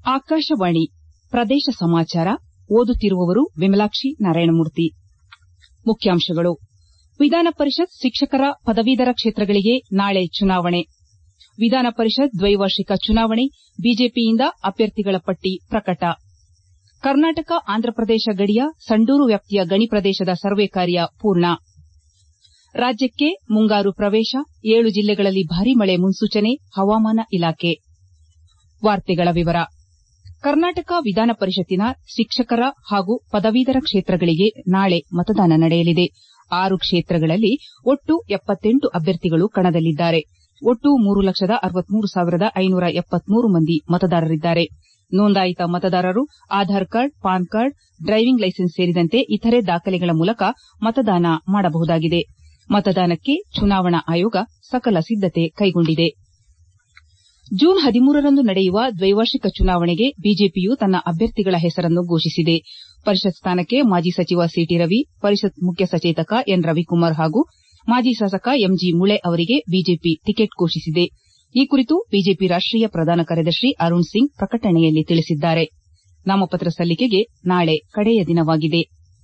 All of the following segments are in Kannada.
ಆಕಾಶವಾಣಿ ಪ್ರದೇಶ ಸಮಾಚಾರ ಓದುತ್ತಿರುವವರು ವಿಮಲಾಕ್ಷಿ ನಾರಾಯಣಮೂರ್ತಿ ಮುಖ್ಯಾಂಶಗಳು ವಿಧಾನ ಪರಿಷತ್ ಶಿಕ್ಷಕರ ಪದವೀಧರ ಕ್ಷೇತ್ರಗಳಿಗೆ ನಾಳೆ ಚುನಾವಣೆ ವಿಧಾನ ಪರಿಷತ್ ದ್ವೈವಾರ್ಷಿಕ ಚುನಾವಣೆ ಬಿಜೆಪಿಯಿಂದ ಅಭ್ಯರ್ಥಿಗಳ ಪಟ್ಟಿ ಪ್ರಕಟ ಕರ್ನಾಟಕ ಆಂಧ್ರಪ್ರದೇಶ ಗಡಿಯ ಸಂಡೂರು ವ್ಯಾಪ್ತಿಯ ಗಣಿ ಪ್ರದೇಶದ ಸರ್ವೆ ಕಾರ್ಯ ಪೂರ್ಣ ರಾಜ್ಯಕ್ಕೆ ಮುಂಗಾರು ಪ್ರವೇಶ ಏಳು ಜಿಲ್ಲೆಗಳಲ್ಲಿ ಭಾರೀ ಮಳೆ ಮುನ್ಸೂಚನೆ ಹವಾಮಾನ ಇಲಾಖೆ ಕರ್ನಾಟಕ ವಿಧಾನ ಪರಿಷತ್ತಿನ ಶಿಕ್ಷಕರ ಹಾಗೂ ಪದವೀಧರ ಕ್ಷೇತ್ರಗಳಿಗೆ ನಾಳೆ ಮತದಾನ ನಡೆಯಲಿದೆ ಆರು ಕ್ಷೇತ್ರಗಳಲ್ಲಿ ಒಟ್ಟು ಅಭ್ಯರ್ಥಿಗಳು ಕಣದಲ್ಲಿದ್ದಾರೆ ಒಟ್ಟು ಮೂರು ಲಕ್ಷದ ಅರವತ್ಮೂರು ಸಾವಿರದ ಐನೂರ ಎಪ್ಪತ್ಮೂರು ಮಂದಿ ಮತದಾರರಿದ್ದಾರೆ ನೋಂದಾಯಿತ ಮತದಾರರು Aadhaar card PAN card driving licence ಸೇರಿದಂತೆ ಇತರೆ ದಾಖಲೆಗಳ ಮೂಲಕ ಮತದಾನ ಮಾಡಬಹುದಾಗಿದೆ ಮತದಾನಕ್ಕೆ ಚುನಾವಣಾ ಆಯೋಗ ಸಕಲ ಸಿದ್ದತೆ ಕೈಗೊಂಡಿದೆ ಜೂನ್ ಹದಿಮೂರರಂದು ನಡೆಯುವ ದ್ವೈವಾರ್ಷಿಕ ಚುನಾವಣೆಗೆ ಬಿಜೆಪಿಯು ತನ್ನ ಅಭ್ಯರ್ಥಿಗಳ ಹೆಸರನ್ನು ಘೋಷಿಸಿದೆ ಪರಿಷತ್ ಸ್ಥಾನಕ್ಕೆ ಮಾಜಿ ಸಚಿವ ಸಿಟಿ ರವಿ ಪರಿಷತ್ ಮುಖ್ಯ ಸಚೇತಕ ಎನ್ ರವಿಕುಮಾರ್ ಹಾಗೂ ಮಾಜಿ ಶಾಸಕ ಎಂಜಿ ಮುಳೆ ಅವರಿಗೆ ಬಿಜೆಪಿ ಟಿಕೆಟ್ ಘೋಷಿಸಿದೆ ಈ ಕುರಿತು ಬಿಜೆಪಿ ರಾಷ್ಟೀಯ ಪ್ರಧಾನ ಕಾರ್ಯದರ್ಶಿ ಅರುಣ್ ಸಿಂಗ್ ಪ್ರಕಟಣೆಯಲ್ಲಿ ತಿಳಿಸಿದ್ದಾರೆ ನಾಮಪತ್ರ ಸಲ್ಲಿಕೆಗೆ ನಾಳೆ ಕಡೆಯ ದಿನವಾಗಿದೆ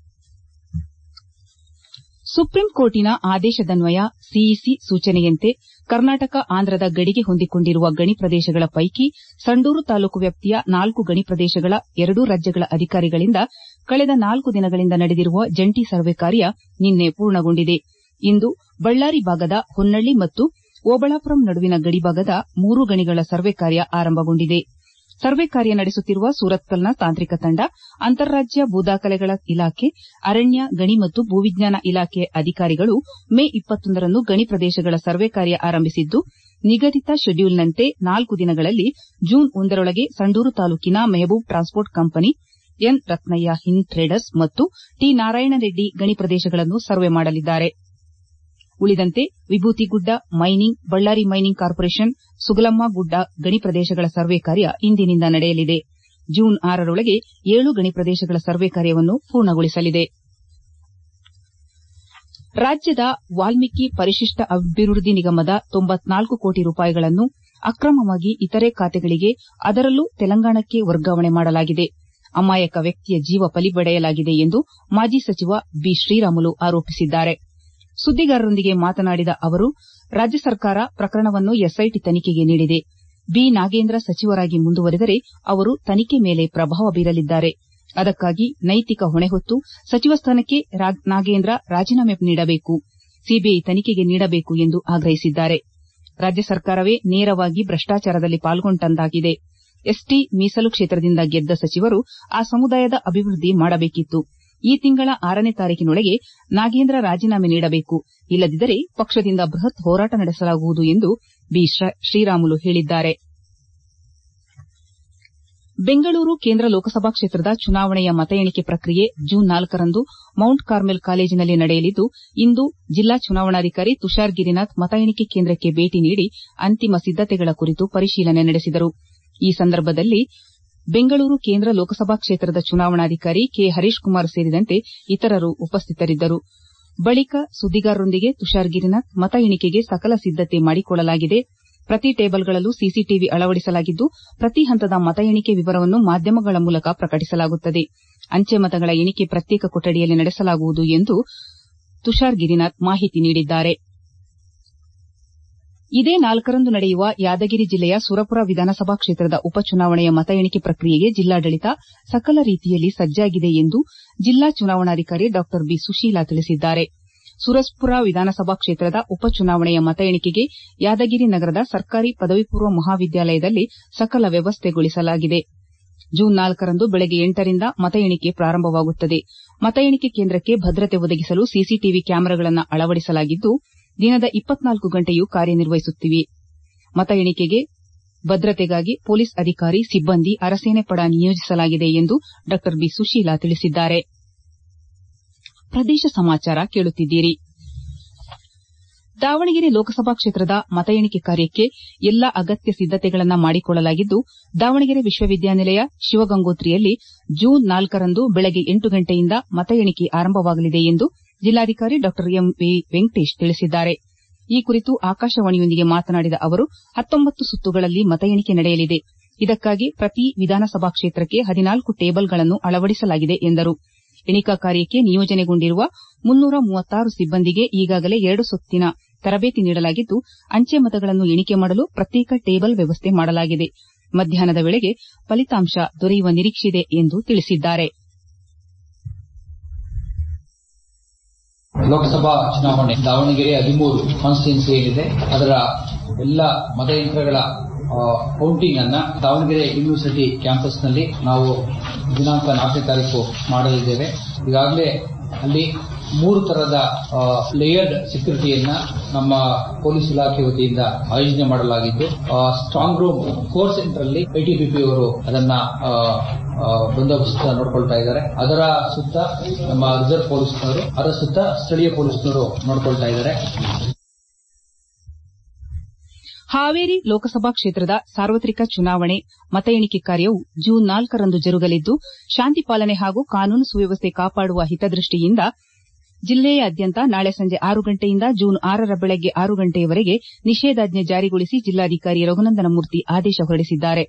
ಸುಪ್ರೀಂ ಕೋರ್ಟಿನ ಆದೇಶದನ್ವಯ ಸಿಇಸಿ ಸೂಚನೆಯಂತೆ ಕರ್ನಾಟಕ ಆಂಧ್ರದ ಗಡಿಗೆ ಹೊಂದಿಕೊಂಡಿರುವ ಗಣಿ ಪ್ರದೇಶಗಳ ಪೈಕಿ ಸಂಡೂರು ತಾಲೂಕು ವ್ಯಾಪ್ತಿಯ ನಾಲ್ಕು ಗಣಿ ಪ್ರದೇಶಗಳ ಎರಡೂ ರಾಜ್ಯಗಳ ಅಧಿಕಾರಿಗಳಿಂದ ಕಳೆದ ನಾಲ್ಕು ದಿನಗಳಿಂದ ನಡೆದಿರುವ ಜಂಟಿ ಸರ್ವೆ ಕಾರ್ಯ ನಿನ್ನೆ ಪೂರ್ಣಗೊಂಡಿದೆ ಇಂದು ಬಳ್ಳಾರಿ ಭಾಗದ ಹೊನ್ನಳ್ಳಿ ಮತ್ತು ಓಬಳಾಪುರಂ ನಡುವಿನ ಗಡಿಭಾಗದ ಮೂರು ಗಣಿಗಳ ಸರ್ವೆ ಕಾರ್ಯ ಆರಂಭಗೊಂಡಿದೆ ಸರ್ವೆ ಕಾರ್ಯ ನಡೆಸುತ್ತಿರುವ ಸೂರತ್ಕಲ್ನ ತಾಂತ್ರಿಕ ತಂಡ ಅಂತಾರಾಜ್ಯ ಭೂದಾಖಲೆಗಳ ಇಲಾಖೆ ಅರಣ್ಯ ಗಣಿ ಮತ್ತು ಭೂವಿಜ್ಞಾನ ಇಲಾಖೆ ಅಧಿಕಾರಿಗಳು ಮೇ ರಂದು ಗಣಿ ಪ್ರದೇಶಗಳ ಸರ್ವೆ ಕಾರ್ಯ ಆರಂಭಿಸಿದ್ದು ನಿಗದಿತ ಶೆಡ್ಯೂಲ್ನಂತೆ ನಾಲ್ಕು ದಿನಗಳಲ್ಲಿ ಜೂನ್ ಒಂದರೊಳಗೆ ಸಂಡೂರು ತಾಲೂಕಿನ Mehboob transport company N Ratnayya Hind traders ಮತ್ತು ಟಿ ನಾರಾಯಣರೆಡ್ಡಿ ಗಣಿ ಪ್ರದೇಶಗಳನ್ನು ಸರ್ವೆ ಮಾಡಲಿದ್ದಾರೆ ಉಳಿದಂತೆ Vibhutigudda mining Ballari mining corporation Sugalamma Gudda ಗಣಿ ಪ್ರದೇಶಗಳ ಸರ್ವೆ ಕಾರ್ಯ ಇಂದಿನಿಂದ ನಡೆಯಲಿದೆ ಜೂನ್ ರೊಳಗೆ ಏಳು ಗಣಿ ಪ್ರದೇಶಗಳ ಸರ್ವೆ ಕಾರ್ಯವನ್ನು ಪೂರ್ಣಗೊಳಿಸಲಿದೆ ರಾಜ್ಯದ ವಾಲ್ಮೀಕಿ ಪರಿಶಿಷ್ಟ ಅಭಿವೃದ್ಧಿ ನಿಗಮದ ಕೋಟಿ ರೂಪಾಯಿಗಳನ್ನು ಅಕ್ರಮವಾಗಿ ಇತರೆ ಖಾತೆಗಳಿಗೆ ಅದರಲ್ಲೂ ತೆಲಂಗಾಣಕ್ಕೆ ವರ್ಗಾವಣೆ ಮಾಡಲಾಗಿದೆ ಅಮಾಯಕ ವ್ಯಕ್ತಿಯ ಜೀವ ಬಲಿಪಡೆಯಲಾಗಿದೆ ಎಂದು ಮಾಜಿ ಸಚಿವ ಬಿ ಶ್ರೀರಾಮುಲು ಆರೋಪಿಸಿದ್ದಾರೆ ಸುದ್ದಿಗಾರರೊಂದಿಗೆ ಮಾತನಾಡಿದ ಅವರು ರಾಜ್ಯ ಸರ್ಕಾರ ಪ್ರಕರಣವನ್ನು ಎಸ್ಐಟಿ ತನಿಖೆಗೆ ನೀಡಿದೆ ಬಿ ನಾಗೇಂದ್ರ ಸಚಿವರಾಗಿ ಮುಂದುವರೆದರೆ ಅವರು ತನಿಖೆ ಮೇಲೆ ಪ್ರಭಾವ ಬೀರಲಿದ್ದಾರೆ ಅದಕ್ಕಾಗಿ ನೈತಿಕ ಹೊಣೆ ಹೊತ್ತು ಸಚಿವ ಸ್ಥಾನಕ್ಕೆ ನಾಗೇಂದ್ರ ರಾಜೀನಾಮೆ ನೀಡಬೇಕು ಸಿಬಿಐ ತನಿಖೆಗೆ ನೀಡಬೇಕು ಎಂದು ಆಗ್ರಹಿಸಿದ್ದಾರೆ ರಾಜ್ಯ ಸರ್ಕಾರವೇ ನೇರವಾಗಿ ಭ್ರಷ್ಟಾಚಾರದಲ್ಲಿ ಪಾಲ್ಗೊಂಡಂತಾಗಿದೆ ಎಸ್ಟಿ ಮೀಸಲು ಕ್ಷೇತ್ರದಿಂದ ಗೆದ್ದ ಸಚಿವರು ಆ ಸಮುದಾಯದ ಅಭಿವೃದ್ಧಿ ಮಾಡಬೇಕಿತ್ತು ಈ ತಿಂಗಳ ಆರನೇ ತಾರೀಖಿನೊಳಗೆ ನಾಗೇಂದ್ರ ರಾಜೀನಾಮೆ ನೀಡಬೇಕು ಇಲ್ಲದಿದ್ದರೆ ಪಕ್ಷದಿಂದ ಬೃಹತ್ ಹೋರಾಟ ನಡೆಸಲಾಗುವುದು ಎಂದು ಬಿ ಶ್ರೀರಾಮುಲು ಹೇಳಿದ್ದಾರೆ ಬೆಂಗಳೂರು ಕೇಂದ್ರ ಲೋಕಸಭಾ ಕ್ಷೇತ್ರದ ಚುನಾವಣೆಯ ಮತ ಎಣಿಕೆ ಪ್ರಕ್ರಿಯೆ ಜೂನ್ ರಂದು ಮೌಂಟ್ ಕಾರ್ಮೆಲ್ ಕಾಲೇಜಿನಲ್ಲಿ ನಡೆಯಲಿದ್ದು ಇಂದು ಜಿಲ್ಲಾ ಚುನಾವಣಾಧಿಕಾರಿ ತುಷಾರ್ ಗಿರಿನಾಥ್ ಮತ ಎಣಿಕೆ ಕೇಂದ್ರಕ್ಕೆ ಭೇಟಿ ನೀಡಿ ಅಂತಿಮ ಸಿದ್ದತೆಗಳ ಕುರಿತು ಪರಿಶೀಲನೆ ನಡೆಸಿದರು ಈ ಸಂದರ್ಭದಲ್ಲಿ ಬೆಂಗಳೂರು ಕೇಂದ್ರ ಲೋಕಸಭಾ ಕ್ಷೇತ್ರದ ಚುನಾವಣಾಧಿಕಾರಿ ಕೆ ಹರೀಶ್ ಕುಮಾರ್ ಸೇರಿದಂತೆ ಇತರರು ಉಪಸ್ಥಿತರಿದ್ದರು ಬಳಿಕ ಸುದ್ದಿಗಾರರೊಂದಿಗೆ ತುಷಾರ್ ಗಿರಿನಾಥ್ ಮತ ಎಣಿಕೆಗೆ ಸಕಲ ಸಿದ್ದತೆ ಮಾಡಿಕೊಳ್ಳಲಾಗಿದೆ ಪ್ರತಿ ಟೇಬಲ್ಗಳಲ್ಲೂ ಸಿಸಿಟಿವಿ ಅಳವಡಿಸಲಾಗಿದ್ದು ಪ್ರತಿ ಹಂತದ ಮತ ಎಣಿಕೆ ವಿವರವನ್ನು ಮಾಧ್ಯಮಗಳ ಮೂಲಕ ಪ್ರಕಟಿಸಲಾಗುತ್ತದೆ ಅಂಚೆ ಮತಗಳ ಎಣಿಕೆ ಪ್ರತ್ಯೇಕ ಕೊಠಡಿಯಲ್ಲಿ ನಡೆಸಲಾಗುವುದು ಎಂದು ತುಷಾರ್ ಗಿರಿನಾಥ್ ಮಾಹಿತಿ ನೀಡಿದ್ದಾರೆ ಇದೇ ನಾಲ್ಕರಂದು ನಡೆಯುವ ಯಾದಗಿರಿ ಜಿಲ್ಲೆಯ ಸುರಪುರ ವಿಧಾನಸಭಾ ಕ್ಷೇತ್ರದ ಉಪಚುನಾವಣೆಯ ಮತ ಎಣಿಕೆ ಪ್ರಕ್ರಿಯೆಗೆ ಜಿಲ್ಲಾಡಳಿತ ಸಕಲ ರೀತಿಯಲ್ಲಿ ಸಜ್ಜಾಗಿದೆ ಎಂದು ಜಿಲ್ಲಾ ಚುನಾವಣಾಧಿಕಾರಿ ಡಾ ಬಿ ಸುಶೀಲಾ ತಿಳಿಸಿದ್ದಾರೆ ಸುರಪುರ ವಿಧಾನಸಭಾ ಕ್ಷೇತ್ರದ ಉಪಚುನಾವಣೆಯ ಮತ ಎಣಿಕೆಗೆ ಯಾದಗಿರಿ ನಗರದ ಸರ್ಕಾರಿ ಪದವಿ ಪೂರ್ವ ಮಹಾವಿದ್ಯಾಲಯದಲ್ಲಿ ಸಕಲ ವ್ಯವಸ್ಥೆಗೊಳಿಸಲಾಗಿದೆ ಜೂನ್ ನಾಲ್ಕರಂದು ಬೆಳಗ್ಗೆ ಎಂಟರಿಂದ ಮತ ಎಣಿಕೆ ಪ್ರಾರಂಭವಾಗುತ್ತದೆ ಮತ ಎಣಿಕೆ ಕೇಂದ್ರಕ್ಕೆ ಭದ್ರತೆ ಒದಗಿಸಲು ಸಿಸಿಟಿವಿ ಕ್ಯಾಮೆರಾಗಳನ್ನು ಅಳವಡಿಸಲಾಗಿದ್ದು ದಿನದ ಗಂಟೆಯೂ ಕಾರ್ಯನಿರ್ವಹಿಸುತ್ತಿವೆ ಮತ ಎಣಿಕೆಗೆ ಭದ್ರತೆಗಾಗಿ ಪೊಲೀಸ್ ಅಧಿಕಾರಿ ಸಿಬ್ಬಂದಿ ಅರಸೇನೆ ಪಡ ನಿಯೋಜಿಸಲಾಗಿದೆ ಎಂದು ಡಾ ಬಿ ಸುಶೀಲಾ ತಿಳಿಸಿದ್ದಾರೆ ಪ್ರದೇಶ ಸಮಾಚಾರ ಕೇಳುತ್ತಿದ್ದೀರಿ ದಾವಣಗೆರೆ ಲೋಕಸಭಾ ಕ್ಷೇತ್ರದ ಮತ ಎಣಿಕೆ ಕಾರ್ಯಕ್ಕೆ ಎಲ್ಲಾ ಅಗತ್ಯ ಸಿದ್ದತೆಗಳನ್ನು ಮಾಡಿಕೊಳ್ಳಲಾಗಿದ್ದು ದಾವಣಗೆರೆ ವಿಶ್ವವಿದ್ಯಾನಿಲಯ ಶಿವಗಂಗೋತ್ರಿಯಲ್ಲಿ ಜೂನ್ ನಾಲ್ಕರಂದು ಬೆಳಗ್ಗೆ ಎಂಟು ಗಂಟೆಯಿಂದ ಮತ ಎಣಿಕೆ ಆರಂಭವಾಗಲಿದೆ ಎಂದು ಜಿಲ್ಲಾಧಿಕಾರಿ ಡಾ ಎಂ ವಿ ವೆಂಕಟೇಶ್ ತಿಳಿಸಿದ್ದಾರೆ ಈ ಕುರಿತು ಆಕಾಶವಾಣಿಯೊಂದಿಗೆ ಮಾತನಾಡಿದ ಅವರು ಹತ್ತೊಂಬತ್ತು ಸುತ್ತುಗಳಲ್ಲಿ ಮತ ಎಣಿಕೆ ನಡೆಯಲಿದೆ ಇದಕ್ಕಾಗಿ ಪ್ರತಿ ವಿಧಾನಸಭಾ ಕ್ಷೇತ್ರಕ್ಕೆ ಹದಿನಾಲ್ಕು ಟೇಬಲ್ಗಳನ್ನು ಅಳವಡಿಸಲಾಗಿದೆ ಎಂದರು ಎಣಿಕಾ ಕಾರ್ಯಕ್ಕೆ ನಿಯೋಜನೆಗೊಂಡಿರುವ ಮುನ್ನೂರ ಮೂವತ್ತಾರು ಸಿಬ್ಬಂದಿಗೆ ಈಗಾಗಲೇ ಎರಡು ಸುತ್ತಿನ ತರಬೇತಿ ನೀಡಲಾಗಿದ್ದು ಅಂಚೆ ಮತಗಳನ್ನು ಎಣಿಕೆ ಮಾಡಲು ಪ್ರತ್ಯೇಕ ಟೇಬಲ್ ವ್ಯವಸ್ಥೆ ಮಾಡಲಾಗಿದೆ ಮಧ್ಯಾಹ್ನದ ವೇಳೆಗೆ ಫಲಿತಾಂಶ ದೊರೆಯುವ ನಿರೀಕ್ಷೆಯಿದೆ ಎಂದು ತಿಳಿಸಿದ್ದಾರೆ ಲೋಕಸಭಾ ಚುನಾವಣೆ ದಾವಣಗೆರೆ ಹದಿಮೂರು ಕಾನ್ಸ್ಟಿಟ್ಯೂನ್ಸಿ ಏನಿದೆ ಅದರ ಎಲ್ಲ ಮತಯಂತ್ರಗಳ ಕೌಂಟಿಂಗ್ ಅನ್ನ ದಾವಣಗೆರೆ ಯೂನಿವರ್ಸಿಟಿ ಕ್ಯಾಂಪಸ್ನಲ್ಲಿ ನಾವು ದಿನಾಂಕ ನಾಲ್ಕನೇ ತಾರೀಕು ಮಾಡಲಿದ್ದೇವೆ ಈಗಾಗಲೇ ಅಲ್ಲಿ ಮೂರು ತರದ ಲೇಯರ್ಡ್ ಸೆಕ್ಯೂರಿಟಿಯನ್ನ ನಮ್ಮ ಪೊಲೀಸ್ ಇಲಾಖೆ ವತಿಯಿಂದ ಆಯೋಜನೆ ಮಾಡಲಾಗಿದ್ದು ಸ್ಟ್ರಾಂಗ್ ರೂಮ್ ಕೋರ್ ಸೆಂಟರ್ ಅಲ್ಲಿ ಐಟಿಬಿಪಿ ಅವರು ಅದನ್ನ ಬಂದೋಬಸ್ತ್ ನೋಡ್ಕೊಳ್ತಾ ಇದ್ದಾರೆ ಅದರ ಸುತ್ತ ನಮ್ಮ ರಿಸರ್ವ್ ಪೊಲೀಸ್ನವರು ಅದರ ಸುತ್ತ ಸ್ಥಳೀಯ ಪೊಲೀಸ್ನವರು ನೋಡ್ಕೊಳ್ತಾ ಇದ್ದಾರೆ ಹಾವೇರಿ ಲೋಕಸಭಾ ಕ್ಷೇತ್ರದ ಸಾರ್ವತ್ರಿಕ ಚುನಾವಣೆ ಮತ ಎಣಿಕೆ ಕಾರ್ಯವು ಜೂನ್ ನಾಲ್ಕರಂದು ಜರುಗಲಿದ್ದು ಶಾಂತಿ ಪಾಲನೆ ಹಾಗೂ ಕಾನೂನು ಸುವ್ಯವಸ್ಥೆ ಕಾಪಾಡುವ ಹಿತದೃಷ್ಟಿಯಿಂದ ಜಿಲ್ಲೆಯಾದ್ಯಂತ ನಾಳೆ ಸಂಜೆ ಆರು ಗಂಟೆಯಿಂದ ಜೂನ್ ಆರರ ಬೆಳಗ್ಗೆ ಆರು ಗಂಟೆಯವರೆಗೆ ನಿಷೇಧಾಜ್ಞೆ ಜಾರಿಗೊಳಿಸಿ ಜಿಲ್ಲಾಧಿಕಾರಿ ರಘುನಂದನಮೂರ್ತಿ ಆದೇಶ ಹೊರಡಿಸಿದ್ದಾರೆ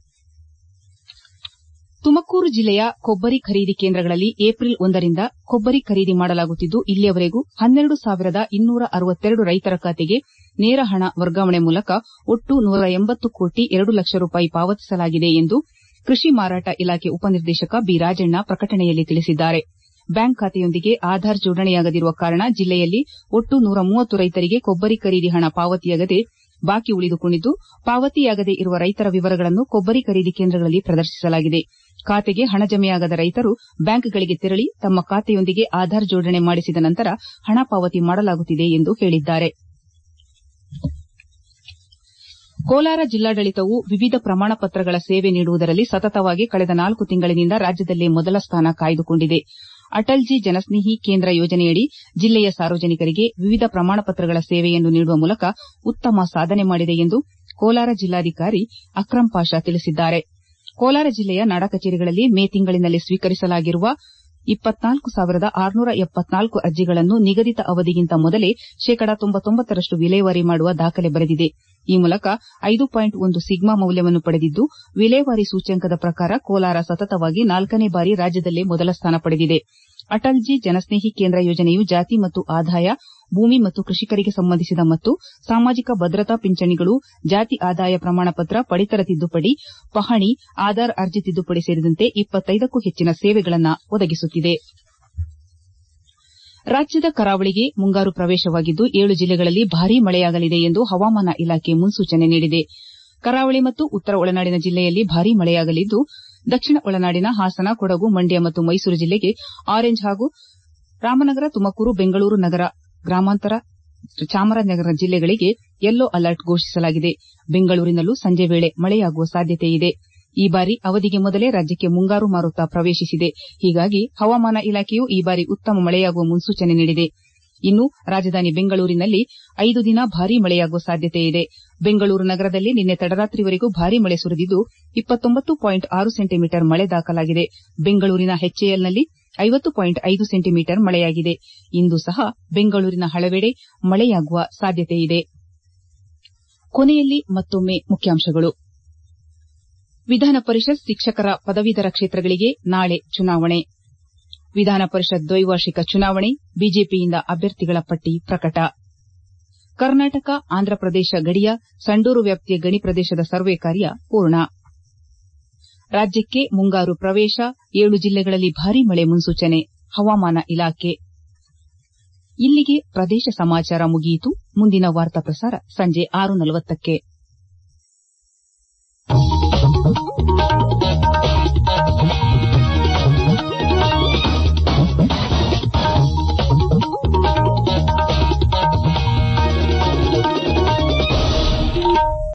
ತುಮಕೂರು ಜಿಲ್ಲೆಯ ಕೊಬ್ಬರಿ ಖರೀದಿ ಕೇಂದ್ರಗಳಲ್ಲಿ ಏಪ್ರಿಲ್ ಒಂದರಿಂದ ಕೊಬ್ಬರಿ ಖರೀದಿ ಮಾಡಲಾಗುತ್ತಿದ್ದು ಇಲ್ಲಿಯವರೆಗೂ ಹನ್ನೆರಡು ಸಾವಿರದ ಇನ್ನೂರ ಅರವತ್ತೆರಡು ರೈತರ ಖಾತೆಗೆ ನೇರ ಹಣ ವರ್ಗಾವಣೆ ಮೂಲಕ ಒಟ್ಟು ನೂರ ಎಂಬತ್ತು ಕೋಟಿ ಎರಡು ಲಕ್ಷ ರೂಪಾಯಿ ಪಾವತಿಸಲಾಗಿದೆ ಎಂದು ಕೃಷಿ ಮಾರಾಟ ಇಲಾಖೆ ಉಪನಿರ್ದೇಶಕ ಬಿ ರಾಜಣ್ಣ ಪ್ರಕಟಣೆಯಲ್ಲಿ ತಿಳಿಸಿದ್ದಾರೆ ಬ್ಯಾಂಕ್ ಖಾತೆಯೊಂದಿಗೆ ಆಧಾರ್ ಜೋಡಣೆಯಾಗದಿರುವ ಕಾರಣ ಜಿಲ್ಲೆಯಲ್ಲಿ ಒಟ್ಟು ನೂರ ಮೂವತ್ತು ರೈತರಿಗೆ ಕೊಬ್ಬರಿ ಖರೀದಿ ಹಣ ಪಾವತಿಯಾಗದೆ ಬಾಕಿ ಉಳಿದುಕೊಂಡಿದ್ದು ಪಾವತಿಯಾಗದೇ ಇರುವ ರೈತರ ವಿವರಗಳನ್ನು ಕೊಬ್ಬರಿ ಖರೀದಿ ಕೇಂದ್ರಗಳಲ್ಲಿ ಪ್ರದರ್ಶಿಸಲಾಗಿದೆ ಖಾತೆಗೆ ಹಣ ಜಮೆಯಾಗದ ರೈತರು ಬ್ಯಾಂಕ್ಗಳಿಗೆ ತೆರಳಿ ತಮ್ಮ ಖಾತೆಯೊಂದಿಗೆ ಆಧಾರ್ ಜೋಡಣೆ ಮಾಡಿಸಿದ ನಂತರ ಹಣ ಪಾವತಿ ಮಾಡಲಾಗುತ್ತಿದೆ ಎಂದು ಹೇಳಿದ್ದಾರೆ ಕೋಲಾರ ಜಿಲ್ಲಾಡಳಿತವು ವಿವಿಧ ಪ್ರಮಾಣ ಪತ್ರಗಳ ಸೇವೆ ನೀಡುವುದರಲ್ಲಿ ಸತತವಾಗಿ ಕಳೆದ ನಾಲ್ಕು ತಿಂಗಳಿನಿಂದ ರಾಜ್ಯದಲ್ಲೇ ಮೊದಲ ಸ್ಥಾನ ಕಾಯ್ದುಕೊಂಡಿದೆ ಅಟಲ್ಜಿ ಜನಸ್ನೇಹಿ ಕೇಂದ್ರ ಯೋಜನೆಯಡಿ ಜಿಲ್ಲೆಯ ಸಾರ್ವಜನಿಕರಿಗೆ ವಿವಿಧ ಪ್ರಮಾಣ ಪತ್ರಗಳ ಸೇವೆಯನ್ನು ನೀಡುವ ಮೂಲಕ ಉತ್ತಮ ಸಾಧನೆ ಮಾಡಿದೆ ಎಂದು ಕೋಲಾರ ಜಿಲ್ಲಾಧಿಕಾರಿ ಅಕ್ರಂ ಪಾಷಾ ತಿಳಿಸಿದ್ದಾರೆ ಕೋಲಾರ ಜಿಲ್ಲೆಯ ನಾಡ ಕಚೇರಿಗಳಲ್ಲಿ ಮೇ ತಿಂಗಳಿನಲ್ಲಿ ಸ್ವೀಕರಿಸಲಾಗಿರುವ ಇಪ್ಪತ್ನಾಲ್ಕು ಸಾವಿರದ ಆರುನೂರ ಎಪ್ಪತ್ನಾಲ್ಕು ಅರ್ಜಿಗಳನ್ನು ನಿಗದಿತ ಅವಧಿಗಿಂತ ಮೊದಲೇ ಶೇಕಡಾ ತೊಂಬತ್ತೊಂಬತ್ತರಷ್ಟು ವಿಲೇವಾರಿ ಮಾಡುವ ದಾಖಲೆ ಬರೆದಿದೆ ಈ ಮೂಲಕ ಐದು ಪಾಯಿಂಟ್ ಒಂದು ಸಿಗ್ಮಾ ಮೌಲ್ಯವನ್ನು ಪಡೆದಿದ್ದು ವಿಲೇವಾರಿ ಸೂಚ್ಯಂಕದ ಪ್ರಕಾರ ಕೋಲಾರ ಸತತವಾಗಿ ನಾಲ್ಕನೇ ಬಾರಿ ರಾಜ್ಯದಲ್ಲೇ ಮೊದಲ ಸ್ಥಾನ ಪಡೆದಿದೆ ಅಟಲ್ಜಿ ಜನಸ್ನೇಹಿ ಕೇಂದ್ರ ಯೋಜನೆಯು ಜಾತಿ ಮತ್ತು ಆದಾಯ ಭೂಮಿ ಮತ್ತು ಕೃಷಿಕರಿಗೆ ಸಂಬಂಧಿಸಿದ ಮತ್ತು ಸಾಮಾಜಿಕ ಭದ್ರತಾ ಪಿಂಚಣಿಗಳು ಜಾತಿ ಆದಾಯ ಪ್ರಮಾಣ ಪತ್ರ ಪಡಿತರ ತಿದ್ದುಪಡಿ ಪಹಣಿ ಆಧಾರ್ ಅರ್ಜಿ ತಿದ್ದುಪಡಿ ಸೇರಿದಂತೆ ಇಪ್ಪತ್ತೈದಕ್ಕೂ ಹೆಚ್ಚಿನ ಸೇವೆಗಳನ್ನು ಒದಗಿಸುತ್ತಿದೆ ರಾಜ್ಯದ ಕರಾವಳಿಗೆ ಮುಂಗಾರು ಪ್ರವೇಶವಾಗಿದ್ದು ಏಳು ಜಿಲ್ಲೆಗಳಲ್ಲಿ ಭಾರೀ ಮಳೆಯಾಗಲಿದೆ ಎಂದು ಹವಾಮಾನ ಇಲಾಖೆ ಮುನ್ಸೂಚನೆ ನೀಡಿದೆ ಕರಾವಳಿ ಮತ್ತು ಉತ್ತರ ಒಳನಾಡಿನ ಜಿಲ್ಲೆಯಲ್ಲಿ ಭಾರೀ ಮಳೆಯಾಗಲಿದ್ದು ದಕ್ಷಿಣ ಒಳನಾಡಿನ ಹಾಸನ ಕೊಡಗು ಮಂಡ್ಯ ಮತ್ತು ಮೈಸೂರು ಜಿಲ್ಲೆಗೆ ಆರೆಂಜ್ ಹಾಗೂ ರಾಮನಗರ ತುಮಕೂರು ಬೆಂಗಳೂರು ನಗರ ಗ್ರಾಮಾಂತರ ಚಾಮರಾಜನಗರ ಜಿಲ್ಲೆಗಳಿಗೆ ಯೆಲ್ಲೋ ಅಲರ್ಟ್ ಘೋಷಿಸಲಾಗಿದೆ ಬೆಂಗಳೂರಿನಲ್ಲೂ ಸಂಜೆ ವೇಳೆ ಮಳೆಯಾಗುವ ಸಾಧ್ಯತೆಯಿದೆ ಈ ಬಾರಿ ಅವಧಿಗೆ ಮೊದಲೇ ರಾಜ್ಯಕ್ಕೆ ಮುಂಗಾರು ಮಾರುತ ಪ್ರವೇಶಿಸಿದೆ ಹೀಗಾಗಿ ಹವಾಮಾನ ಇಲಾಖೆಯು ಈ ಬಾರಿ ಉತ್ತಮ ಮಳೆಯಾಗುವ ಮುನ್ಸೂಚನೆ ನೀಡಿದೆ ಇನ್ನು ರಾಜಧಾನಿ ಬೆಂಗಳೂರಿನಲ್ಲಿ ಐದು ದಿನ ಭಾರೀ ಮಳೆಯಾಗುವ ಸಾಧ್ಯತೆಯಿದೆ ಬೆಂಗಳೂರು ನಗರದಲ್ಲಿ ನಿನ್ನೆ ತಡರಾತ್ರಿವರೆಗೂ ಭಾರೀ ಮಳೆ ಸುರಿದಿದ್ದು ಇಪ್ಪತ್ತೊಂಬತ್ತು ಪಾಯಿಂಟ್ ಆರು ಸೆಂಟಿಮೀಟರ್ ಮಳೆ ದಾಖಲಾಗಿದೆ ಬೆಂಗಳೂರಿನ ಎಚ್ಎಎಲ್ನಲ್ಲಿ ಐವತ್ತು ಪಾಯಿಂಟ್ ಐದು ಸೆಂಟಿಮೀಟರ್ ಮಳೆಯಾಗಿದೆ ಇಂದು ಸಹ ಬೆಂಗಳೂರಿನ ಹಲವೆಡೆ ಮಳೆಯಾಗುವ ಸಾಧ್ಯತೆಯಿದೆ ಕೊನೆಯಲ್ಲಿ ಮತ್ತೊಮ್ಮೆ ಮುಖ್ಯಾಂಶಗಳು ವಿಧಾನ ಪರಿಷತ್ ಶಿಕ್ಷಕರ ಪದವೀಧರ ಕ್ಷೇತ್ರಗಳಿಗೆ ನಾಳೆ ಚುನಾವಣೆ ವಿಧಾನ ಪರಿಷತ್ ದ್ವೈವಾರ್ಷಿಕ ಚುನಾವಣೆ ಬಿಜೆಪಿಯಿಂದ ಅಭ್ಯರ್ಥಿಗಳ ಪಟ್ಟಿ ಪ್ರಕಟ ಕರ್ನಾಟಕ ಆಂಧ್ರಪ್ರದೇಶ ಗಡಿಯ ಸಂಡೂರು ವ್ಯಾಪ್ತಿಯ ಗಣಿ ಪ್ರದೇಶದ ಸರ್ವೆ ಕಾರ್ಯ ಪೂರ್ಣ ರಾಜ್ಯಕ್ಕೆ ಮುಂಗಾರು ಪ್ರವೇಶ ಏಳು ಜಿಲ್ಲೆಗಳಲ್ಲಿ ಭಾರೀ ಮಳೆ ಮುನ್ಸೂಚನೆ ಹವಾಮಾನ ಇಲಾಖೆ ಇಲ್ಲಿಗೆ ಪ್ರದೇಶ ಸಮಾಚಾರ ಮುಗಿಯಿತು ಮುಂದಿನ ವಾರ್ತಾ ಪ್ರಸಾರ ಸಂಜೆ ಆರು ನಲವತ್ತಕ್ಕೆ